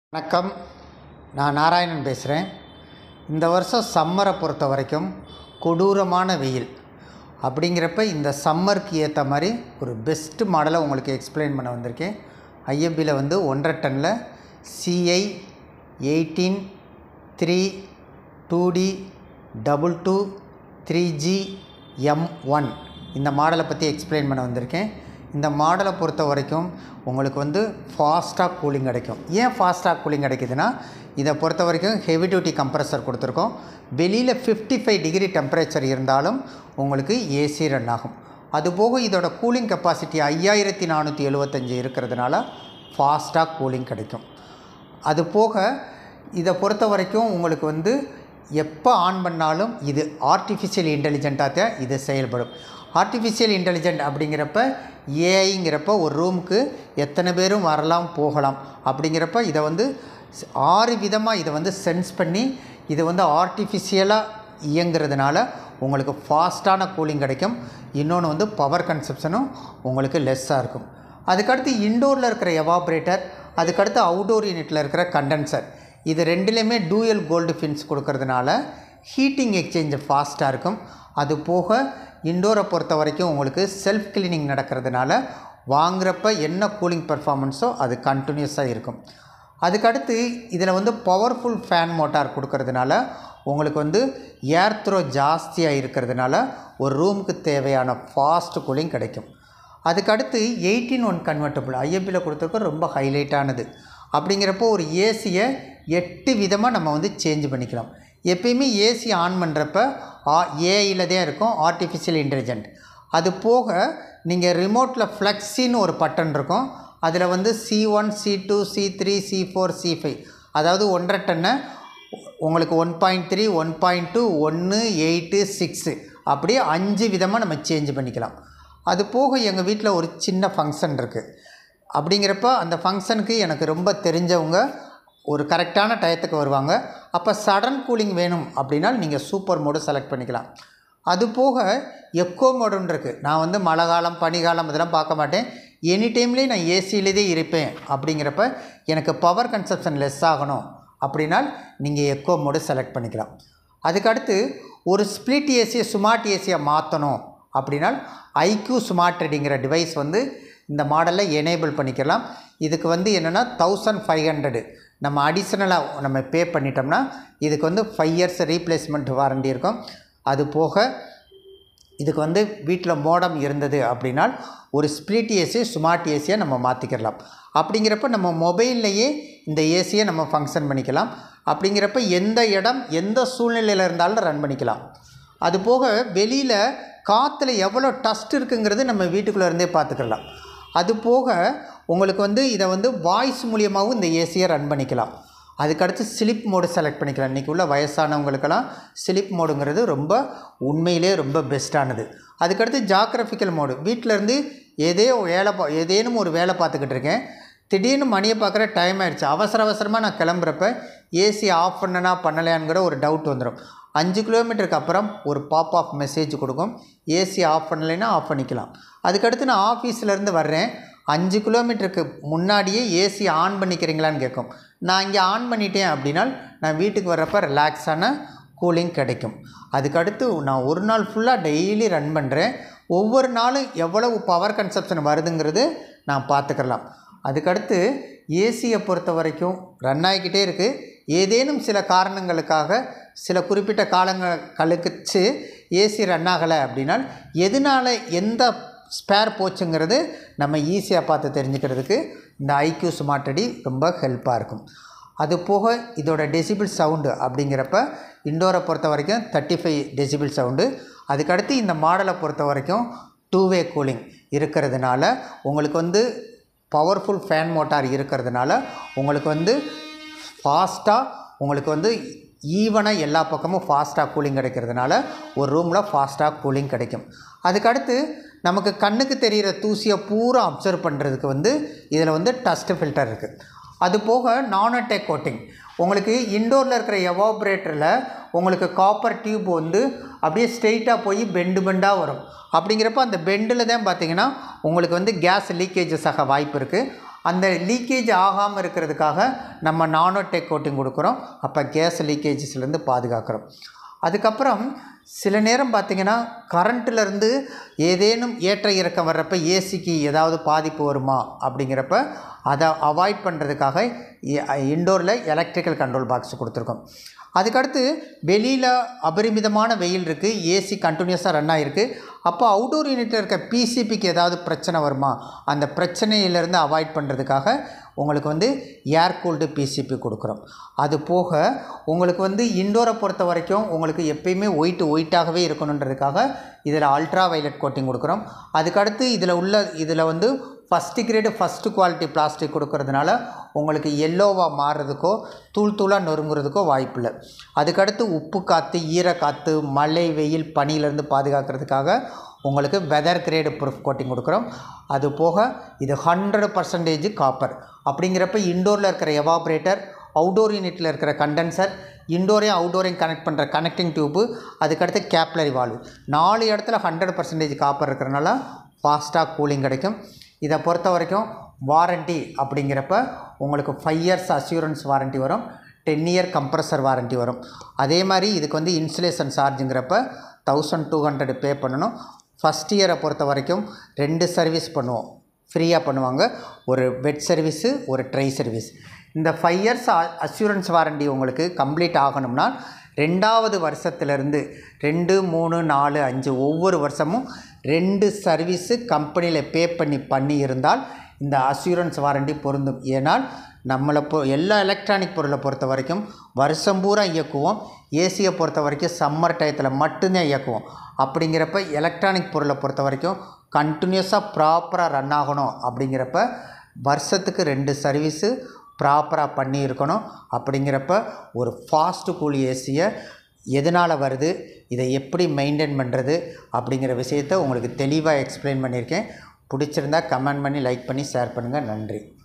வணக்கம் நான் நாராயணன் பேசுகிறேன் இந்த வருஷம் சம்மரை பொறுத்த வரைக்கும் கொடூரமான வெயில் அப்படிங்கிறப்ப இந்த சம்மருக்கு ஏற்ற மாதிரி ஒரு பெஸ்ட் மாடலை உங்களுக்கு எக்ஸ்பிளைன் பண்ண வந்திருக்கேன் ஐஎம்பியில் வந்து ஒன்றரை டன்னில் CI eighteen three two T double two three G M one இந்த மாடலை பற்றி எக்ஸ்பிளைன் பண்ண வந்திருக்கேன் இந்த மாடலை பொறுத்த வரைக்கும் உங்களுக்கு வந்து ஃபாஸ்ட்டாக கூலிங் கிடைக்கும் ஏன் ஃபாஸ்ட்டாக கூலிங் கிடைக்குதுன்னா இதை பொறுத்த வரைக்கும் ஹெவி டியூட்டி கம்ப்ரஸர் கொடுத்துருக்கோம் வெளியில் ஃபிஃப்டி ஃபைவ் டிகிரி டெம்பரேச்சர் இருந்தாலும் உங்களுக்கு ஏசி ரன் ஆகும் அதுபோக இதோட கூலிங் கெப்பாசிட்டி ஐயாயிரத்தி நானூற்றி எழுபத்தஞ்சி இருக்கிறதுனால ஃபாஸ்ட்டாக கூலிங் கிடைக்கும் அது போக இதை பொறுத்த வரைக்கும் உங்களுக்கு வந்து எப்போ ஆன் பண்ணாலும் இது ஆர்டிஃபிஷியல் இன்டெலிஜென்ட்டாக தான் இது செயல்படும் ஆர்டிஃபிஷியல் இன்டெலிஜென்ட் அப்படிங்கிறப்ப ஏஐங்கிறப்ப ஒரு ரூமுக்கு எத்தனை பேரும் வரலாம் போகலாம் அப்படிங்கிறப்ப இதை வந்து ஸ்- ஆறு விதமாக இதை வந்து சென்ஸ் பண்ணி இது வந்து ஆர்டிஃபிஷியலாக இயங்குறதுனால உங்களுக்கு ஃபாஸ்ட்டான கூலிங் கிடைக்கும் இன்னொன்று வந்து பவர் கன்சப்ஷனும் உங்களுக்கு லெஸ்ஸாக இருக்கும் அதுக்கடுத்து இன்டோரில் இருக்கிற எவாப்ரேட்டர் அதுக்கடுத்து அவுடோர் யூனிட்டில் இருக்கிற கண்டென்சர் இது ரெண்டுலேயுமே டூயல் கோல்டு ஃபின்ஸ் கொடுக்கறதுனால ஹீட்டிங் எக்ஸ்சேஞ்ச் ஃபாஸ்ட்டாக இருக்கும் அது போக இண்டோரை பொறுத்த வரைக்கும் உங்களுக்கு செல்ஃப் கிளீனிங் நடக்கிறதுனால வாங்குறப்ப என்ன கூலிங் பெர்ஃபார்மன்ஸோ அது கண்டினியூஸாக இருக்கும் அதுக்கடுத்து இதில் வந்து பவர்ஃபுல் ஃபேன் மோட்டார் கொடுக்கறதுனால உங்களுக்கு வந்து ஏர் த்ரோ ஜாஸ்தியாக இருக்கிறதுனால ஒரு ரூமுக்கு தேவையான ஃபாஸ்ட் கூலிங் கிடைக்கும் அதுக்கடுத்து எயிட்டீன் ஒன் கன்வெர்ட்டபிள் ஐஎம்பியில் கொடுத்துருக்க ரொம்ப ஹைலைட்டானது அப்படிங்கிறப்போ ஒரு ஏசியை எட்டு விதமாக நம்ம வந்து சேஞ்ச் பண்ணிக்கலாம் எப்பயுமே ஏசி ஆன் பண்ணுறப்ப ஏஐயில் தான் இருக்கும் ஆர்டிஃபிஷியல் இன்டெலிஜென்ட் அது போக நீங்கள் ரிமோட்டில் ஃப்ளெக்ஸின்னு ஒரு பட்டன் இருக்கும் அதில் வந்து C one C two C three C four C five அதாவது ஒன்றரை டன்னை உங்களுக்கு one point three one point two ஒன்று எயிட்டு சிக்ஸு அப்படியே அஞ்சு விதமாக நம்ம சேஞ்ச் பண்ணிக்கலாம் அது போக எங்கள் வீட்டில் ஒரு சின்ன ஃபங்க்ஷன் இருக்குது அப்படிங்கிறப்ப அந்த ஃபங்க்ஷனுக்கு எனக்கு ரொம்ப தெரிஞ்சவங்க ஒரு கரெக்டான டயத்துக்கு வருவாங்க அப்போ சடன் கூலிங் வேணும் அப்படின்னா நீங்கள் சூப்பர் மோடு செலக்ட் பண்ணிக்கலாம் அது போக எக்கோ மோடுன்னு இருக்குது நான் வந்து மழை காலம் பனிகாலம் இதெல்லாம் பார்க்க மாட்டேன் எனி டைம்லேயே நான் ஏசியிலே இருப்பேன் அப்படிங்கிறப்ப எனக்கு பவர் கன்சப்ஷன் லெஸ் ஆகணும் அப்படின்னால் நீங்கள் எக்கோ மோடு செலக்ட் பண்ணிக்கலாம் அதுக்கடுத்து ஒரு ஸ்ப்ளிட் ஏசியை ஸ்மார்ட் ஏசியை மாற்றணும் அப்படின்னால் ஐக்யூ ஸ்மார்ட் ரெடிங்கிற டிவைஸ் வந்து இந்த மாடலில் எனேபிள் பண்ணிக்கலாம் இதுக்கு வந்து என்னென்னா தௌசண்ட் ஃபைவ் ஹண்ட்ரடு நம்ம அடிஷ்னலாக நம்ம பே பண்ணிட்டோம்னா இதுக்கு வந்து ஃபைவ் இயர்ஸ் ரீப்ளேஸ்மெண்ட் வாரண்டி இருக்கும் அது போக இதுக்கு வந்து வீட்டில் மோடம் இருந்தது அப்படின்னால் ஒரு ஸ்ப்ளிட் ஏசி ஸ்மார்ட் ஏசியை நம்ம மாற்றிக்கிடலாம் அப்படிங்கிறப்ப நம்ம மொபைல்லையே இந்த ஏசியை நம்ம ஃபங்க்ஷன் பண்ணிக்கலாம் அப்படிங்கிறப்ப எந்த இடம் எந்த சூழ்நிலையில் இருந்தாலும் ரன் பண்ணிக்கலாம் அது போக வெளியில் காற்றுல எவ்வளோ டஸ்ட் இருக்குங்கிறது நம்ம வீட்டுக்குள்ளே இருந்தே பார்த்துக்கலாம் அது போக உங்களுக்கு வந்து இதை வந்து வாய்ஸ் மூலியமாகவும் இந்த ஏசியை ரன் பண்ணிக்கலாம் அதுக்கடுத்து ஸ்லிப் மோடு செலக்ட் பண்ணிக்கலாம் இன்றைக்கி உள்ள வயசானவங்களுக்கெல்லாம் ஸ்லிப் மோடுங்கிறது ரொம்ப உண்மையிலே ரொம்ப பெஸ்ட்டானது அதுக்கடுத்து ஜாக்ரஃபிக்கல் மோடு வீட்டிலேருந்து ஏதோ வேலை பா ஏதேனும் ஒரு வேலை பார்த்துக்கிட்டு இருக்கேன் திடீர்னு மணியை பார்க்குற டைம் ஆயிடுச்சு அவசர அவசரமாக நான் கிளம்புறப்ப ஏசி ஆஃப் பண்ணனா பண்ணலையாங்கிற ஒரு டவுட் வந்துடும் அஞ்சு கிலோமீட்டருக்கு அப்புறம் ஒரு பாப் ஆஃப் மெசேஜ் கொடுக்கும் ஏசி ஆஃப் பண்ணலைன்னா ஆஃப் பண்ணிக்கலாம் அதுக்கடுத்து நான் ஆஃபீஸ்லேருந்து வர்றேன் அஞ்சு கிலோமீட்டருக்கு முன்னாடியே ஏசி ஆன் பண்ணிக்கிறீங்களான்னு கேட்கும் நான் இங்கே ஆன் பண்ணிட்டேன் அப்படின்னா நான் வீட்டுக்கு வர்றப்ப ரிலாக்ஸான கூலிங் கிடைக்கும் அதுக்கடுத்து நான் ஒரு நாள் ஃபுல்லாக டெய்லி ரன் பண்ணுறேன் ஒவ்வொரு நாளும் எவ்வளவு பவர் கன்சப்ஷன் வருதுங்கிறது நான் பார்த்துக்கலாம் அதுக்கடுத்து ஏசியை பொறுத்த வரைக்கும் ரன் ஆகிக்கிட்டே இருக்குது ஏதேனும் சில காரணங்களுக்காக சில குறிப்பிட்ட காலங்கள் கழிச்சு ஏசி ரன் ஆகலை அப்படின்னா எதனால் எந்த ஸ்பேர் போச்சுங்கிறது நம்ம ஈஸியாக பார்த்து தெரிஞ்சுக்கிறதுக்கு இந்த ஐக்யூ ஸ்மார்ட் ரெடி ரொம்ப ஹெல்ப்பாக இருக்கும் அது போக இதோட டெசிபிள் சவுண்டு அப்படிங்கிறப்ப இண்டோரை பொறுத்த வரைக்கும் தேர்ட்டி ஃபைவ் டெசிபிள் சவுண்டு அதுக்கடுத்து இந்த மாடலை பொறுத்த வரைக்கும் டூ வே கூலிங் இருக்கிறதுனால உங்களுக்கு வந்து பவர்ஃபுல் ஃபேன் மோட்டார் இருக்கிறதுனால உங்களுக்கு வந்து ஃபாஸ்ட்டாக உங்களுக்கு வந்து ஈவனாக எல்லா பக்கமும் ஃபாஸ்ட்டாக கூலிங் கிடைக்கிறதுனால ஒரு ரூமில் ஃபாஸ்ட்டாக கூலிங் கிடைக்கும் அதுக்கடுத்து நமக்கு கண்ணுக்கு தெரிகிற தூசியை பூரா அப்சர்வ் பண்ணுறதுக்கு வந்து இதில் வந்து டஸ்ட் ஃபில்டர் இருக்குது அது போக நானோடெக் கோட்டிங் உங்களுக்கு இண்டோரில் இருக்கிற எவாப்ரேட்டரில் உங்களுக்கு காப்பர் டியூப் வந்து அப்படியே ஸ்ட்ரெயிட்டாக போய் பெண்டு பெண்டாக வரும் அப்படிங்கிறப்ப அந்த பெண்டில் தான் பார்த்தீங்கன்னா உங்களுக்கு வந்து கேஸ் லீக்கேஜஸ் ஆக வாய்ப்பு இருக்குது அந்த லீக்கேஜ் ஆகாமல் இருக்கிறதுக்காக நம்ம நானோ டெக் கோட்டிங் கொடுக்குறோம் அப்போ கேஸ் லீக்கேஜஸ்லேருந்து பாதுகாக்கிறோம் அதுக்கப்புறம் சில நேரம் பார்த்திங்கன்னா கரண்ட்டிலேருந்து ஏதேனும் ஏற்ற இறக்கம் வர்றப்ப ஏசிக்கு ஏதாவது பாதிப்பு வருமா அப்படிங்கிறப்ப அதை அவாய்ட் பண்ணுறதுக்காக இண்டோரில் எலக்ட்ரிக்கல் கண்ட்ரோல் பாக்ஸ் கொடுத்துருக்கோம் அதுக்கடுத்து வெளியில் அபரிமிதமான வெயில் இருக்குது ஏசி கண்டினியூஸாக ரன் ஆகிருக்கு அப்போ அவுட்டோர் யூனிட்டில் இருக்க பிசிபிக்கு ஏதாவது பிரச்சனை வருமா அந்த பிரச்சனையிலேருந்து அவாய்ட் பண்ணுறதுக்காக உங்களுக்கு வந்து ஏர் கூல்டு பிசிபி கொடுக்குறோம் அது போக உங்களுக்கு வந்து இண்டோரை பொறுத்த வரைக்கும் உங்களுக்கு எப்பயுமே ஒயிட் ஒயிட்டாகவே இருக்கணுன்றதுக்காக இதில் அல்ட்ரா வயலட் கோட்டிங் கொடுக்குறோம் அதுக்கடுத்து இதில் உள்ள இதில் வந்து first grade first quality plastic கொடுக்கறதுனால உங்களுக்கு எல்லோவாக மாறுறதுக்கோ தூள் தூளாக நொறுங்குறதுக்கோ வாய்ப்பில்லை அதுக்கடுத்து உப்பு காற்று ஈர காற்று மழை வெயில் பனியிலேருந்து பாதுகாக்கிறதுக்காக உங்களுக்கு வெதர் கிரேடு ப்ரூஃப் கோட்டிங் கொடுக்குறோம் அது போக இது ஹண்ட்ரட் பர்சன்டேஜ் காப்பர் அப்படிங்கிறப்ப இண்டோரில் இருக்கிற எவாப்ரேட்டர் அவுடோர் யூனிட்டில் இருக்கிற கண்டென்சர் இண்டோரையும் அவுடோரையும் கனெக்ட் பண்ணுற கனெக்டிங் டியூப்பு அதுக்கடுத்து கேப்லரி வால்வு நாலு இடத்துல ஹண்ட்ரட் பர்சன்டேஜ் காப்பர் இருக்கிறனால ஃபாஸ்ட்டாக கூலிங் கிடைக்கும் இதை பொறுத்த வரைக்கும் வாரண்ட்டி அப்படிங்கிறப்ப உங்களுக்கு ஃபைவ் இயர்ஸ் அஷ்யூரன்ஸ் வாரண்ட்டி வரும் டென் இயர் கம்ப்ரஸர் வாரண்ட்டி வரும் அதே மாதிரி இதுக்கு வந்து இன்சுலேஷன் சார்ஜுங்கிறப்ப தௌசண்ட் டூ ஹண்ட்ரட் பே பண்ணணும் ஃபஸ்ட் இயரை பொறுத்த வரைக்கும் ரெண்டு சர்வீஸ் பண்ணுவோம் ஃப்ரீயாக பண்ணுவாங்க ஒரு வெட் சர்வீஸு ஒரு ட்ரை சர்வீஸ் இந்த ஃபைவ் இயர்ஸ் அஷ்யூரன்ஸ் வாரண்டி உங்களுக்கு கம்ப்ளீட் ஆகணும்னா ரெண்டாவது வருஷத்துலேருந்து ரெண்டு மூணு நாலு அஞ்சு ஒவ்வொரு வருஷமும் ரெண்டு சர்வீஸு கம்பெனியில் பே பண்ணி பண்ணி இருந்தால் இந்த அஷ்யூரன்ஸ் வாரண்டி பொருந்தும் ஏனால் நம்மளை பொ எல்லா எலக்ட்ரானிக் பொருளை பொறுத்த வரைக்கும் வருஷம் பூரா இயக்குவோம் ஏசியை பொறுத்த வரைக்கும் சம்மர் டயத்தில் மட்டும்தான் இயக்குவோம் அப்படிங்கிறப்ப எலக்ட்ரானிக் பொருளை பொறுத்த வரைக்கும் கண்டினியூஸாக ப்ராப்பராக ரன் ஆகணும் அப்படிங்கிறப்ப வருஷத்துக்கு ரெண்டு சர்வீஸு ப்ராப்பராக பண்ணி இருக்கணும் அப்படிங்கிறப்ப ஒரு ஃபாஸ்ட் கூலி ஏசியை எதனால் வருது இதை எப்படி மெயின்டைன் பண்ணுறது அப்படிங்கிற விஷயத்த உங்களுக்கு தெளிவாக எக்ஸ்பிளைன் பண்ணியிருக்கேன் பிடிச்சிருந்தா கமெண்ட் பண்ணி லைக் பண்ணி ஷேர் பண்ணுங்கள் நன்றி